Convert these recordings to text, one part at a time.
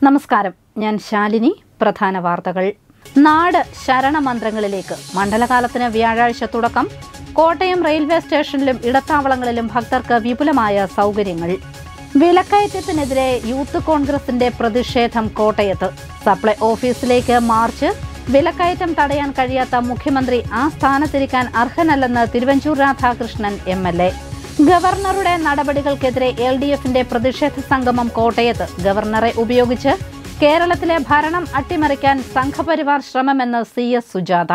നമസ്കാരം ഞാൻ ശാലിനി പ്രധാന വാർത്തകൾ നാട് ശരണമന്ത്രങ്ങളിലേക്ക് മണ്ഡലകാലത്തിന് വ്യാഴാഴ്ച തുടക്കം കോട്ടയം റെയിൽവേ സ്റ്റേഷനിലും ഇടത്താവളങ്ങളിലും ഭക്തർക്ക് വിപുലമായ സൗകര്യങ്ങൾ വിലക്കയറ്റത്തിനെതിരെ യൂത്ത് കോൺഗ്രസിന്റെ പ്രതിഷേധം കോട്ടയത്ത് സപ്ലൈ ഓഫീസിലേക്ക് മാർച്ച് വിലക്കയറ്റം തടയാൻ കഴിയാത്ത മുഖ്യമന്ത്രി ആ സ്ഥാനത്തിരിക്കാൻ അർഹനല്ലെന്ന് Thiruvanchoor Radhakrishnan M L A ഗവർണറുടെ നടപടികൾക്കെതിരെ എൽ ഡി എഫിന്റെ പ്രതിഷേധ സംഗമം കോട്ടയത്ത് ഗവർണറെ ഉപയോഗിച്ച് കേരളത്തിലെ ഭരണം അട്ടിമറിക്കാൻ സംഘപരിവാർ ശ്രമമെന്ന് സി എസ് സുജാത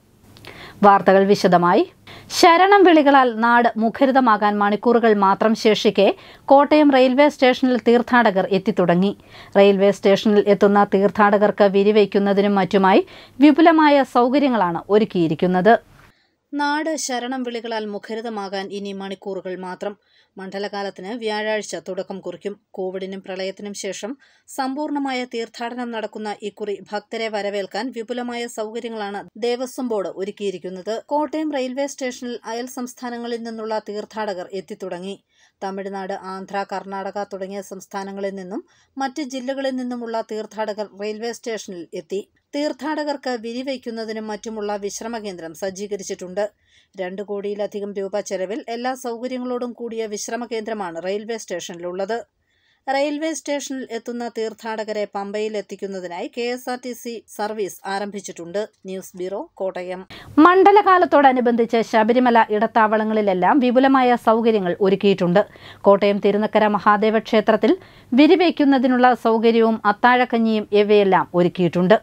വാർത്തകൾ വിശദമായി ശരണം വിളികളാൽ നാട് മുഖരിതമാകാൻ മണിക്കൂറുകൾ മാത്രം ശേഷിക്കെ കോട്ടയം റെയിൽവേ സ്റ്റേഷനിൽ തീർത്ഥാടകർ എത്തിത്തുടങ്ങി റെയിൽവേ സ്റ്റേഷനിൽ എത്തുന്ന തീർത്ഥാടകർക്ക് വിരിവയ്ക്കുന്നതിനും മറ്റുമായി വിപുലമായ സൗകര്യങ്ങളാണ് ഒരുക്കിയിരിക്കുന്നത് നാട് ശരണം വിളികളാൽ മുഖരിതമാകാൻ ഇനി മണിക്കൂറുകൾ മാത്രം മണ്ഡലകാലത്തിന് വ്യാഴാഴ്ച തുടക്കം കുറിക്കും കോവിഡിനും പ്രളയത്തിനും ശേഷം സമ്പൂർണമായ തീർത്ഥാടനം നടക്കുന്ന ഇക്കുറി ഭക്തരെ വരവേൽക്കാൻ വിപുലമായ സൗകര്യങ്ങളാണ് ദേവസ്വം ബോർഡ് ഒരുക്കിയിരിക്കുന്നത് കോട്ടയം റെയിൽവേ സ്റ്റേഷനിൽ അയൽ സംസ്ഥാനങ്ങളിൽ നിന്നുള്ള തീർത്ഥാടകർ എത്തിത്തുടങ്ങി തമിഴ്നാട് ആന്ധ്ര കർണാടക തുടങ്ങിയ സംസ്ഥാനങ്ങളിൽ നിന്നും മറ്റ് ജില്ലകളിൽ നിന്നുമുള്ള തീർത്ഥാടകർ റെയിൽവേ സ്റ്റേഷനിൽ എത്തി തീർത്ഥാടകർക്ക് വിരിവയ്ക്കുന്നതിനും മറ്റുമുള്ള വിശ്രമ കേന്ദ്രം സജ്ജീകരിച്ചിട്ടുണ്ട് രണ്ട് കോടിയിലധികം രൂപ ചെലവിൽ എല്ലാ സൗകര്യങ്ങളോടും കൂടിയ വിശ്രമ കേന്ദ്രമാണ് റെയിൽവേ സ്റ്റേഷനിലുള്ളത് റെയിൽവേ സ്റ്റേഷനിൽ എത്തുന്ന തീർത്ഥാടകരെ പമ്പയിൽ എത്തിക്കുന്നതിനായി K S R T C service ആരംഭിച്ചിട്ടുണ്ട് ന്യൂസ് ബ്യൂറോ കോട്ടയം മണ്ഡലകാലത്തോടനുബന്ധിച്ച് ശബരിമല ഇടത്താവളങ്ങളിലെല്ലാം വിപുലമായ സൗകര്യങ്ങൾ ഒരുക്കിയിട്ടുണ്ട് കോട്ടയം തിരുനക്കര മഹാദേവ ക്ഷേത്രത്തിൽ വിരിവയ്ക്കുന്നതിനുള്ള സൗകര്യവും അത്താഴക്കഞ്ഞിയും ഇവയെല്ലാം ഒരുക്കിയിട്ടുണ്ട്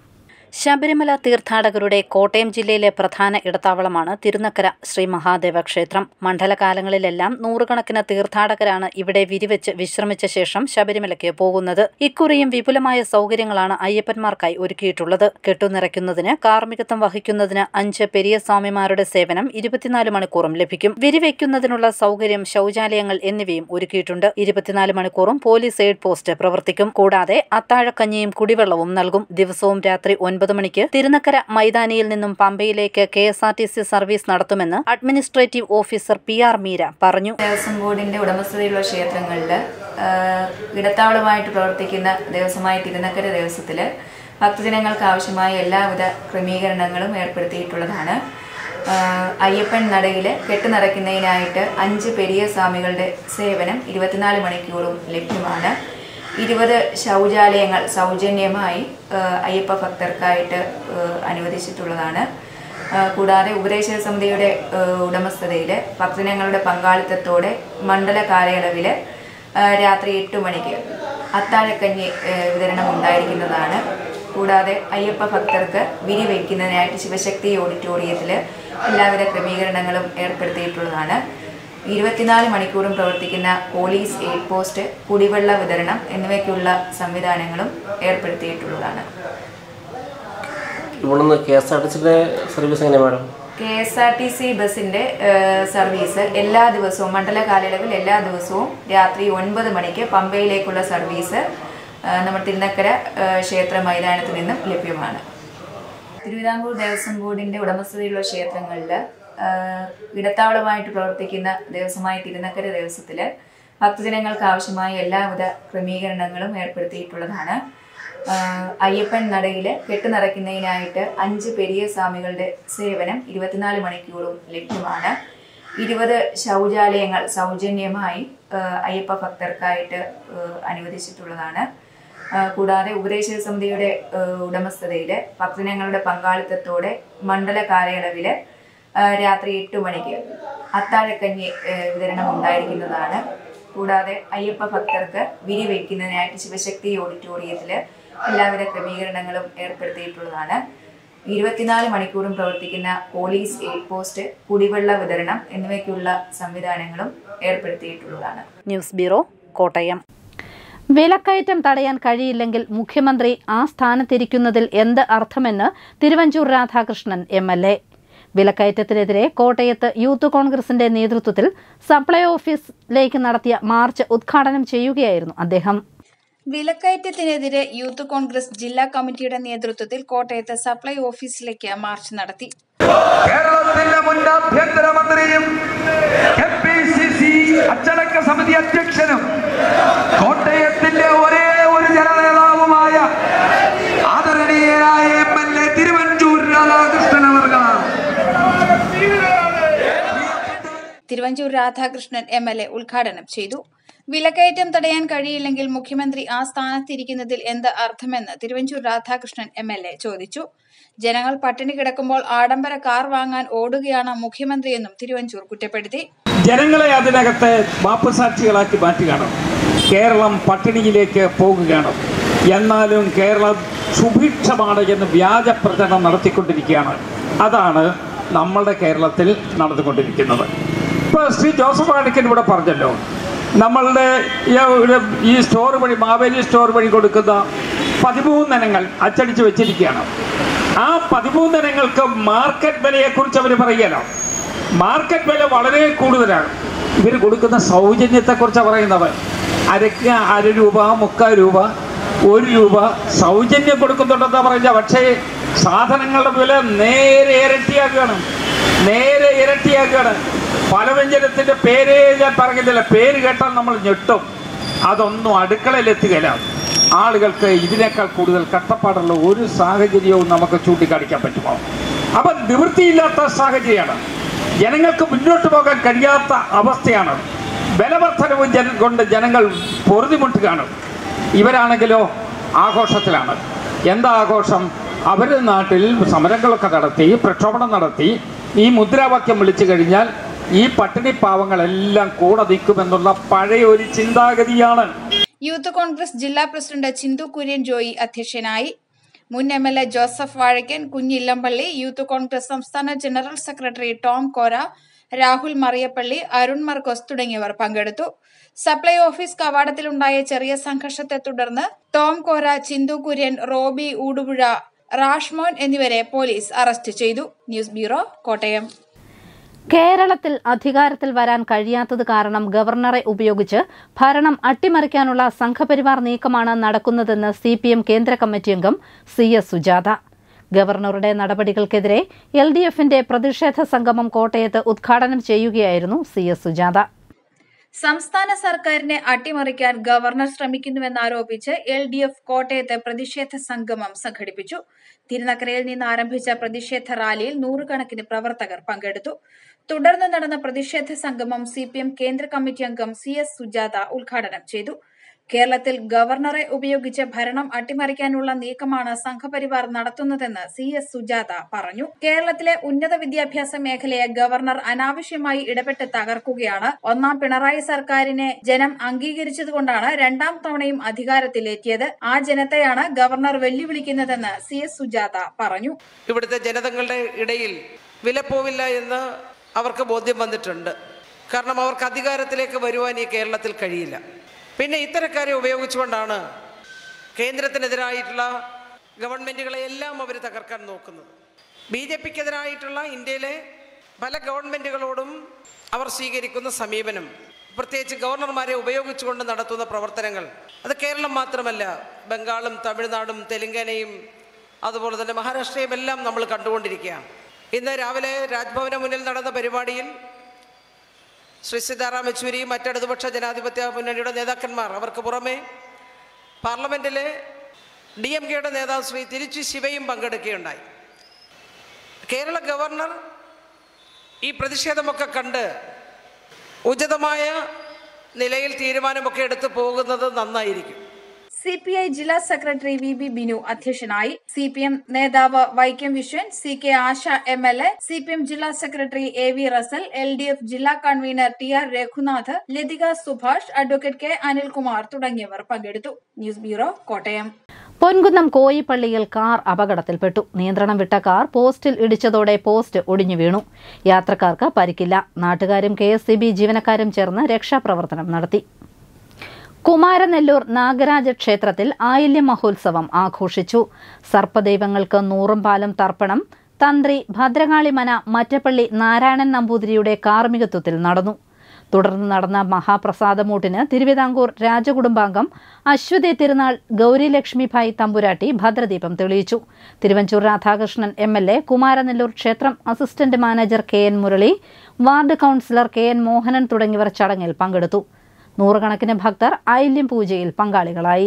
ശബരിമല തീർത്ഥാടകരുടെ കോട്ടയം ജില്ലയിലെ പ്രധാന ഇടത്താവളമാണ് തിരുനക്കര ശ്രീ മഹാദേവ ക്ഷേത്രം മണ്ഡലകാലങ്ങളിലെല്ലാം നൂറുകണക്കിന് തീർത്ഥാടകരാണ് ഇവിടെ വിരിവെച്ച് വിശ്രമിച്ച ശേഷം ശബരിമലയ്ക്ക് പോകുന്നത് ഇക്കുറിയും വിപുലമായ സൗകര്യങ്ങളാണ് അയ്യപ്പന്മാർക്കായി ഒരുക്കിയിട്ടുള്ളത് കെട്ടുനിറയ്ക്കുന്നതിന് കാർമ്മികത്വം വഹിക്കുന്നതിന് അഞ്ച് പെരിയ സ്വാമിമാരുടെ സേവനം ഇരുപത്തിനാല് മണിക്കൂറും ലഭിക്കും വിരിവയ്ക്കുന്നതിനുള്ള സൗകര്യം ശൌചാലയങ്ങൾ എന്നിവയും ഒരുക്കിയിട്ടുണ്ട് ഇരുപത്തിനാല് മണിക്കൂറും പോലീസ് എയ്ഡ് പോസ്റ്റ് പ്രവർത്തിക്കും കൂടാതെ അത്താഴക്കഞ്ഞിയും കുടിവെള്ളവും നൽകും ദിവസവും രാത്രി ഒൻപത് മണിക്ക് തിരുനക്കര മൈതാനിയിൽ നിന്നും പമ്പയിലേക്ക് K S R T C service നടത്തുമെന്ന് administrative officer P R Meera പറഞ്ഞു ദേവസ്വം ബോർഡിന്റെ ഉടമസ്ഥതയിലുള്ള ക്ഷേത്രങ്ങളിൽ ഇടത്താവളമായിട്ട് പ്രവർത്തിക്കുന്ന ദേവസ്വമായ തിരുനക്കര ദേവസ്വത്തിൽ ഭക്തജനങ്ങൾക്ക് ആവശ്യമായ എല്ലാവിധ ക്രമീകരണങ്ങളും ഏർപ്പെടുത്തിയിട്ടുള്ളതാണ് ആഹ് അയ്യപ്പൻ നടയിൽ കെട്ടുനിറയ്ക്കുന്നതിനായിട്ട് അഞ്ച് പെരിയ സ്വാമികളുടെ സേവനം ഇരുപത്തിനാല് മണിക്കൂറും ലഭ്യമാണ് ഇരുപത് ശൗചാലയങ്ങൾ സൗജന്യമായി ആഹ് അയ്യപ്പ ഭക്തർക്കായിട്ട് ആഹ് അനുവദിച്ചിട്ടുള്ളതാണ് ആഹ് കൂടാതെ ഉപദേശക സമിതിയുടെ ആഹ് ഉടമസ്ഥതയിൽ ഭക്തജനങ്ങളുടെ പങ്കാളിത്തത്തോടെ മണ്ഡല കാലയളവിൽ ആഹ് രാത്രി എട്ട് മണിക്ക് അത്താഴക്കഞ്ഞി ആഹ് വിതരണം ഉണ്ടായിരിക്കുന്നതാണ് കൂടാതെ അയ്യപ്പ ഭക്തർക്ക് വിരി വയ്ക്കുന്നതിനായിട്ട് ശിവശക്തി ഓഡിറ്റോറിയത്തിൽ എല്ലാവിധ ക്രമീകരണങ്ങളും ഏർപ്പെടുത്തിയിട്ടുള്ളതാണ് ഇരുപത്തിനാല് മണിക്കൂറും പ്രവർത്തിക്കുന്ന പോലീസ് എയ്ഡ് പോസ്റ്റ് കുടിവെള്ള വിതരണം എന്നിവയ്ക്കുള്ള സംവിധാനങ്ങളും ഏർപ്പെടുത്തിയിട്ടുള്ളതാണ് ഇവിടുന്ന് കെ എസ് ആർ ടി സിയുടെ സർവീസ് എങ്ങനെയാണ് madam K S R T C ബസിന്റെ സർവീസ് എല്ലാ ദിവസവും മണ്ഡല കാലയളവിൽ എല്ലാ ദിവസവും രാത്രി ഒൻപത് മണിക്ക് പമ്പയിലേക്കുള്ള സർവീസ് ആ, നമ്മുടെ തിരുനക്കര ആ, ക്ഷേത്ര മൈതാനത്ത് നിന്നും ലഭ്യമാണ് തിരുവിതാംകൂർ ദേവസ്വം ബോർഡിന്റെ ഉടമസ്ഥതയിലുള്ള ക്ഷേത്രങ്ങളിൽ ഇടത്താവളമായിട്ട് പ്രവർത്തിക്കുന്ന ദേവസ്വമായ തിരുനക്കര ദേവസ്വത്തിൽ ഭക്തജനങ്ങൾക്ക് ആവശ്യമായ എല്ലാവിധ ക്രമീകരണങ്ങളും ഏർപ്പെടുത്തിയിട്ടുള്ളതാണ് ആഹ് അയ്യപ്പൻ നടയിൽ കെട്ടുനിറയ്ക്കുന്നതിനായിട്ട് അഞ്ച് പെരിയ സ്വാമികളുടെ സേവനം ഇരുപത്തിനാല് മണിക്കൂറും ലഭ്യമാണ് ഇരുപത് ശൗചാലയങ്ങൾ സൗജന്യമായി ആഹ് അയ്യപ്പ ഭക്തർക്കായിട്ട് ആഹ് അനുവദിച്ചിട്ടുള്ളതാണ് ആഹ് കൂടാതെ ഉപദേശക സമിതിയുടെ ആഹ് ഉടമസ്ഥതയിൽ ഭക്തജനങ്ങളുടെ പങ്കാളിത്തത്തോടെ മണ്ഡല കാലയളവിൽ ആഹ് രാത്രി എട്ട് മണിക്ക് അത്താഴക്കഞ്ഞി ആഹ് വിതരണം ഉണ്ടായിരിക്കുന്നതാണ് കൂടാതെ അയ്യപ്പ ഭക്തർക്ക് വിരി വയ്ക്കുന്നതിനായിട്ട് ശിവശക്തി ഓഡിറ്റോറിയത്തിൽ എല്ലാവിധ ക്രമീകരണങ്ങളും ഏർപ്പെടുത്തിയിട്ടുള്ളതാണ് ഇരുപത്തിനാല് മണിക്കൂറും പ്രവർത്തിക്കുന്ന പോലീസ് എയ്ഡ് പോസ്റ്റ് കുടിവെള്ള വിതരണം എന്നിവയ്ക്കുള്ള സംവിധാനങ്ങളും ഏർപ്പെടുത്തിയിട്ടുള്ളതാണ് ന്യൂസ് ബ്യൂറോ കോട്ടയം വിലക്കയറ്റം തടയാൻ കഴിയില്ലെങ്കിൽ മുഖ്യമന്ത്രി ആ സ്ഥാനത്തിരിക്കുന്നതിൽ എന്ത് അർത്ഥമെന്ന് Thiruvanchoor Radhakrishnan M L A വിലക്കയറ്റത്തിനെതിരെ കോട്ടയത്ത് യൂത്ത് കോൺഗ്രസിന്റെ നേതൃത്വത്തിൽ സപ്ലൈ ഓഫീസിലേക്ക് നടത്തിയ മാർച്ച് ഉദ്ഘാടനം ചെയ്യുകയായിരുന്നു അദ്ദേഹം വിലക്കയറ്റത്തിനെതിരെ യൂത്ത് കോൺഗ്രസ് ജില്ലാ കമ്മിറ്റിയുടെ നേതൃത്വത്തിൽ കോട്ടയത്ത് സപ്ലൈ ഓഫീസിലേക്ക് മാർച്ച് നടത്തി കേരളത്തിന്റെ മുൻ ആഭ്യന്തരമന്ത്രിയും കെ പി സി സി അച്ചടക്ക സമിതി അധ്യക്ഷനും കോട്ടയത്തിന്റെ ഒരേ ഒരു ജനനേതാവും Thiruvanchoor Radhakrishnan M L A ഉദ്ഘാടനം ചെയ്തു വിലക്കയറ്റം തടയാൻ കഴിയില്ലെങ്കിൽ മുഖ്യമന്ത്രി ആ സ്ഥാനത്തിരിക്കുന്നതിൽ എന്ത് അർത്ഥമെന്ന് Thiruvanchoor Radhakrishnan M L A ചോദിച്ചു ജനങ്ങൾ പട്ടിണി കിടക്കുമ്പോൾ ആഡംബര കാർ വാങ്ങാൻ ഓടുകയാണ് മുഖ്യമന്ത്രിയെന്നും തിരുവഞ്ചൂർ കുറ്റപ്പെടുത്തി ജനങ്ങളെ അതിനകത്ത് മാപ്പുസാക്ഷികളാക്കി മാറ്റുകയാണ് കേരളം പട്ടിണിയിലേക്ക് പോകുകയാണ് എന്നാലും കേരളം സുഭിക്ഷമാണ് എന്ന് വ്യാജ പ്രചരണം നടത്തിക്കൊണ്ടിരിക്കുകയാണ് അതാണ് നമ്മളുടെ കേരളത്തിൽ നടന്നുകൊണ്ടിരിക്കുന്നത് ഇപ്പോൾ ശ്രീ ജോസഫ് ആണിക്കൻ ഇവിടെ പറഞ്ഞല്ലോ നമ്മളുടെ ഈ ഒരു ഈ സ്റ്റോർ വഴി മാവേലി സ്റ്റോർ വഴി കൊടുക്കുന്ന പതിമൂന്നിനങ്ങൾ അച്ചടിച്ച് വെച്ചിരിക്കുകയാണ് ആ പതിമൂന്നിനങ്ങൾക്ക് മാർക്കറ്റ് വിലയെക്കുറിച്ച് അവർ പറയുകയല്ലോ മാർക്കറ്റ് വില വളരെ കൂടുതലാണ് ഇവർ കൊടുക്കുന്ന സൗജന്യത്തെക്കുറിച്ചാണ് പറയുന്നത് അരക്ക് അര രൂപ മുക്കാൽ രൂപ ഒരു രൂപ സൗജന്യം കൊടുക്കുന്നുണ്ടെന്നാ പറഞ്ഞ പക്ഷേ സാധനങ്ങളുടെ വില നേരെ ഇരട്ടിയാക്കുകയാണ് നേരെ ഇരട്ടിയാക്കുകയാണ് പലവ്യഞ്ജനത്തിൻ്റെ പേരേ ഞാൻ പറയുന്നില്ല പേര് കേട്ടാൽ നമ്മൾ ഞെട്ടും അതൊന്നും അടുക്കളയിൽ എത്തുകയില്ല ആളുകൾക്ക് ഇതിനേക്കാൾ കൂടുതൽ കഷ്ടപ്പാടുള്ള ഒരു സാഹചര്യവും നമുക്ക് ചൂണ്ടിക്കാണിക്കാൻ പറ്റുമോ അപ്പം നിവൃത്തിയില്ലാത്ത സാഹചര്യമാണ് ജനങ്ങൾക്ക് മുന്നോട്ട് പോകാൻ കഴിയാത്ത അവസ്ഥയാണ് ബലവർദ്ധനവും ജന കൊണ്ട് ജനങ്ങൾ പൊറുതിമുട്ടുകയാണ് ഇവരാണെങ്കിലോ ആഘോഷത്തിലാണ് എന്താ ആഘോഷം അവരുടെ നാട്ടിൽ സമരങ്ങളൊക്കെ നടത്തി പ്രക്ഷോഭണം നടത്തി ഈ മുദ്രാവാക്യം വിളിച്ചു കഴിഞ്ഞാൽ ഈ പട്ടിണി പാവങ്ങളെല്ലാം കൂടെ നിൽക്കുമെന്നുള്ള പഴയ ഒരു ചിന്താഗതിയാണ് യൂത്ത് കോൺഗ്രസ് ജില്ലാ പ്രസിഡന്റ് ചിന്തു കുര്യൻ ജോയി അധ്യക്ഷനായി മുൻ M L A Joseph Vazhakkan Kunjillampally youth Congress സംസ്ഥാന ജനറൽ സെക്രട്ടറി ടോം കോര രാഹുൽ മറിയപ്പള്ളി അരുൺ മർക്കോസ് തുടങ്ങിയവർ പങ്കെടുത്തു സപ്ലൈ ഓഫീസ് കവാടത്തിലുണ്ടായ ചെറിയ സംഘർഷത്തെ തുടർന്ന് ടോം കോര ചിന്തു കുര്യൻ റോബി ഊടുപുഴ റാഷ്മോൻ എന്നിവരെ പോലീസ് അറസ്റ്റ് ചെയ്തു ന്യൂസ് ബ്യൂറോ കോട്ടയം കേരളത്തിൽ അധികാരത്തിൽ വരാൻ കഴിയാത്തത് കാരണം ഗവർണറെ ഉപയോഗിച്ച് ഭരണം അട്ടിമറിക്കാനുള്ള സംഘപരിവാർ നീക്കമാണ് നടക്കുന്നതെന്ന് സി പി എം കേന്ദ്ര കമ്മിറ്റി അംഗം സി എസ് സുജാത ഗവർണറുടെ നടപടികൾക്കെതിരെ എൽ ഡി എഫിന്റെ പ്രതിഷേധ സംഗമം കോട്ടയത്ത് ഉദ്ഘാടനം ചെയ്യുകയായിരുന്നു സി എസ് സുജാത സംസ്ഥാന സർക്കാരിനെ അട്ടിമറിക്കാൻ ഗവർണർ ശ്രമിക്കുന്നുവെന്നാരോപിച്ച് എൽ ഡി എഫ് കോട്ടയത്ത് പ്രതിഷേധ സംഗമം സംഘടിപ്പിച്ചു തിരുനക്കരയിൽ നിന്ന് ആരംഭിച്ച പ്രതിഷേധ റാലിയിൽ നൂറുകണക്കിന് പ്രവർത്തകർ പങ്കെടുത്തു തുടർന്ന് നടന്ന പ്രതിഷേധ സംഗമം സി പി എം കേന്ദ്ര കമ്മിറ്റി അംഗം സി എസ് സുജാത ഉദ്ഘാടനം ചെയ്തു കേരളത്തിൽ ഗവർണറെ ഉപയോഗിച്ച് ഭരണം അട്ടിമറിക്കാനുള്ള നീക്കമാണ് സംഘപരിവാർ നടത്തുന്നതെന്ന് സി എസ് സുജാത പറഞ്ഞു കേരളത്തിലെ ഉന്നത വിദ്യാഭ്യാസ മേഖലയെ ഗവർണർ അനാവശ്യമായി ഇടപെട്ട് തകർക്കുകയാണ് ഒന്നാം പിണറായി സർക്കാരിനെ ജനം അംഗീകരിച്ചതുകൊണ്ടാണ് രണ്ടാം തവണയും അധികാരത്തിലെത്തിയത് ആ ജനത്തെയാണ് ഗവർണർ വെല്ലുവിളിക്കുന്നതെന്ന് സി എസ് സുജാത പറഞ്ഞു ഇവിടുത്തെ ജനതകളുടെ ഇടയിൽ വിലപ്പോവില്ല എന്ന് അവർക്ക് ബോധ്യം വന്നിട്ടുണ്ട് കാരണം അവർക്ക് അധികാരത്തിലേക്ക് വരുവാൻ ഈ കേരളത്തിൽ കഴിയില്ല പിന്നെ ഇത്തരക്കാരെ ഉപയോഗിച്ചുകൊണ്ടാണ് കേന്ദ്രത്തിനെതിരായിട്ടുള്ള ഗവൺമെൻറ്റുകളെ എല്ലാം അവർ തകർക്കാൻ നോക്കുന്നത് ബി ജെ പിക്കെതിരായിട്ടുള്ള ഇന്ത്യയിലെ പല ഗവൺമെൻറ്റുകളോടും അവർ സ്വീകരിക്കുന്ന സമീപനം പ്രത്യേകിച്ച് ഗവർണർമാരെ ഉപയോഗിച്ചുകൊണ്ട് നടത്തുന്ന പ്രവർത്തനങ്ങൾ അത് കേരളം മാത്രമല്ല ബംഗാളും തമിഴ്നാടും തെലുങ്കാനയും അതുപോലെ തന്നെ മഹാരാഷ്ട്രയും എല്ലാം നമ്മൾ കണ്ടുകൊണ്ടിരിക്കുകയാണ് ഇന്ന് രാവിലെ രാജ്ഭവന് മുന്നിൽ നടന്ന പരിപാടിയിൽ ശ്രീ സീതാറാം യെച്ചൂരിയും മറ്റിടതുപക്ഷ ജനാധിപത്യ മുന്നണിയുടെ നേതാക്കന്മാർ അവർക്ക് പുറമെ പാർലമെൻറ്റിലെ ഡി എം കെയുടെ നേതാവ് ശ്രീ തിരുച്ചി ശിവയും പങ്കെടുക്കുകയുണ്ടായി കേരള ഗവർണർ ഈ പ്രതിഷേധമൊക്കെ കണ്ട് ഉചിതമായ നിലയിൽ തീരുമാനമൊക്കെ എടുത്തു പോകുന്നത് നന്നായിരിക്കും സി പി ഐ ജില്ലാ സെക്രട്ടറി വി ബി ബിനു അധ്യക്ഷനായി സി പി എം നേതാവ് Vaikom Viswan C K Asha M L A C P M ജില്ലാ secretary A V Russel L D F ജില്ലാ convener T R Raghunath Lathika Subhash advocate K Anilkumar തുടങ്ങിയവർ പങ്കെടുത്തു ന്യൂസ് ബ്യൂറോ കോട്ടയം പൊൻകുന്നം കോയിപ്പള്ളിയിൽ കാർ അപകടത്തിൽപ്പെട്ടു നിയന്ത്രണം വിട്ട കാർ പോസ്റ്റിൽ ഇടിച്ചതോടെ പോസ്റ്റ് ഒടിഞ്ഞു വീണു യാത്രക്കാർക്ക് പരിക്കില്ല നാട്ടുകാരും കെ എസ് സി ബി ജീവനക്കാരും ചേർന്ന് രക്ഷാപ്രവർത്തനം നടത്തി കുമാരനെല്ലൂർ നാഗരാജ ക്ഷേത്രത്തിൽ ആയില്യ മഹോത്സവം ആഘോഷിച്ചു സർപ്പദൈവങ്ങൾക്ക് നൂറും പാലും തർപ്പണം തന്ത്രി ഭദ്രകാളിമന മറ്റപ്പള്ളി നാരായണൻ നമ്പൂതിരിയുടെ കാർമ്മികത്വത്തിൽ നടന്നു തുടർന്ന് നടന്ന മഹാപ്രസാദമൂട്ടിന് തിരുവിതാംകൂർ രാജകുടുംബാംഗം അശ്വതി തിരുനാൾ ഗൗരിലക്ഷ്മിഭായ് തമ്പുരാട്ടി ഭദ്രദീപം തെളിയിച്ചു Thiruvanchoor Radhakrishnan M L A Kumaranalloor ക്ഷേത്രം assistant manager K N Murali ward councillor K N Mohanan തുടങ്ങിയവർ ചടങ്ങിൽ പങ്കെടുത്തു നൂറുകണക്കിന് ഭക്തർ ഐല്യം പൂജയിൽ പങ്കാളികളായി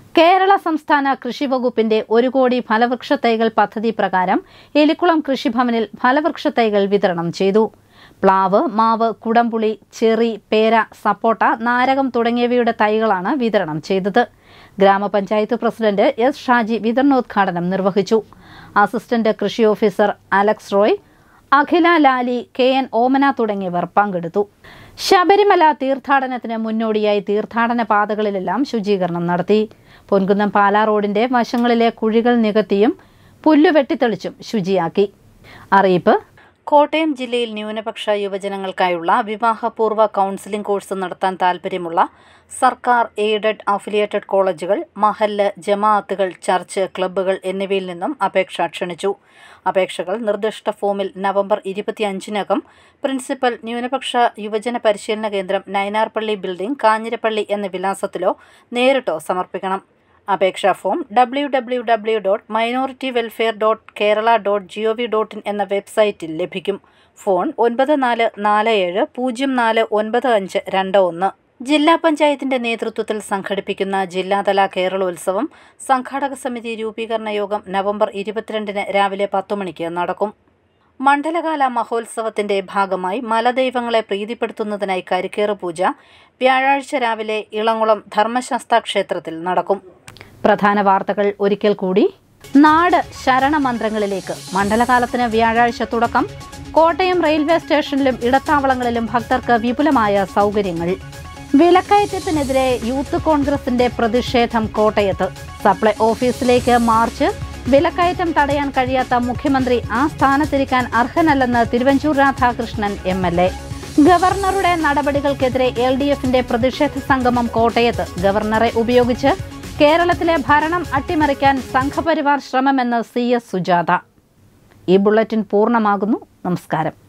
കേരള സംസ്ഥാന കൃഷി വകുപ്പിന്റെ ഒരു കോടി ഫലവൃക്ഷ തൈകൾ പദ്ധതി പ്രകാരം എലിക്കുളം കൃഷിഭവനിൽ ഫലവൃക്ഷ തൈകൾ വിതരണം ചെയ്തു പ്ലാവ് മാവ് കുടംപുളി ചെറി പേര സപ്പോട്ട നാരകം തുടങ്ങിയവയുടെ തൈകളാണ് വിതരണം ചെയ്തത് ഗ്രാമപഞ്ചായത്ത് പ്രസിഡന്റ് എസ് ഷാജി വിതരണോദ്ഘാടനം നിർവഹിച്ചു അസിസ്റ്റന്റ് കൃഷി officer Alex Roy Akhila Lali K N Omana തുടങ്ങിയവർ പങ്കെടുത്തു ശബരിമല തീർത്ഥാടനത്തിന് മുന്നോടിയായി തീർത്ഥാടന പാതകളിലെല്ലാം ശുചീകരണം നടത്തി പൊൻകുന്നം പാലാ റോഡിന്റെ വശങ്ങളിലെ കുഴികൾ നികത്തിയും പുല്ലു വെട്ടിത്തെളിച്ചും ശുചിയാക്കി അറിയിപ്പ് കോട്ടയം ജില്ലയിൽ ന്യൂനപക്ഷ യുവജനങ്ങൾക്കായുള്ള വിവാഹപൂർവ്വ കൗൺസിലിംഗ് കോഴ്സ് നടത്താൻ താൽപ്പര്യമുള്ള സർക്കാർ എയ്ഡഡ് അഫിലിയേറ്റഡ് കോളേജുകൾ മഹല്ല് ജമാഅത്തുകൾ ചർച്ച് ക്ലബ്ബുകൾ എന്നിവയിൽ നിന്നും അപേക്ഷ ക്ഷണിച്ചു അപേക്ഷകൾ നിർദ്ദിഷ്ട ഫോമിൽ നവംബർ ഇരുപത്തിയഞ്ചിനകം പ്രിൻസിപ്പൽ ന്യൂനപക്ഷ യുവജന പരിശീലന കേന്ദ്രം നയനാർപള്ളി ബിൽഡിംഗ് കാഞ്ഞിരപ്പള്ളി എന്ന വിലാസത്തിലോ നേരിട്ടോ സമർപ്പിക്കണം അപേക്ഷാ form W W W dot minority welfare dot Kerala dot G O V dot in എന്ന വെബ്സൈറ്റിൽ ലഭിക്കും ഫോൺ ഒൻപത് നാല് നാല് ഏഴ് പൂജ്യം നാല് ഒൻപത് അഞ്ച് രണ്ട് ഒന്ന് ജില്ലാ പഞ്ചായത്തിന്റെ നേതൃത്വത്തിൽ സംഘടിപ്പിക്കുന്ന ജില്ലാതല കേരളോത്സവം സംഘാടക സമിതി രൂപീകരണ യോഗം നവംബർ ഇരുപത്തിരണ്ടിന് രാവിലെ പത്തു മണിക്ക് നടക്കും മണ്ഡലകാല മഹോത്സവത്തിന്റെ ഭാഗമായി മലദൈവങ്ങളെ പ്രീതിപ്പെടുത്തുന്നതിനായി കരിക്കേറ് പൂജ വ്യാഴാഴ്ച രാവിലെ ഇളങ്കുളം ധർമ്മശാസ്ത്ര ക്ഷേത്രത്തിൽ നടക്കും പ്രധാന വാർത്തകൾ ഒരിക്കൽ കൂടി നാട് ശരണമന്ത്രങ്ങളിലേക്ക് മണ്ഡലകാലത്തിന് വ്യാഴാഴ്ച തുടക്കം കോട്ടയം റെയിൽവേ സ്റ്റേഷനിലും ഇടത്താവളങ്ങളിലും ഭക്തർക്ക് വിപുലമായ സൗകര്യങ്ങൾ വിലക്കയറ്റത്തിനെതിരെ യൂത്ത് കോൺഗ്രസിന്റെ പ്രതിഷേധം കോട്ടയത്ത് സപ്ലൈ ഓഫീസിലേക്ക് മാർച്ച് വിലക്കയറ്റം തടയാൻ കഴിയാത്ത മുഖ്യമന്ത്രി ആ സ്ഥാനത്തിരിക്കാൻ അർഹനല്ലെന്ന് Thiruvanchoor Radhakrishnan M L A ഗവർണറുടെ നടപടികൾക്കെതിരെ എൽ ഡി എഫിന്റെ പ്രതിഷേധ സംഗമം കോട്ടയത്ത് ഗവർണറെ ഉപയോഗിച്ച് കേരളത്തിലെ ഭരണം അട്ടിമറിക്കാൻ സംഘപരിവാർ ശ്രമമെന്ന് സി എസ് സുജാത ഈ ബുള്ളറ്റിൻ പൂർണ്ണമാകുന്നു നമസ്കാരം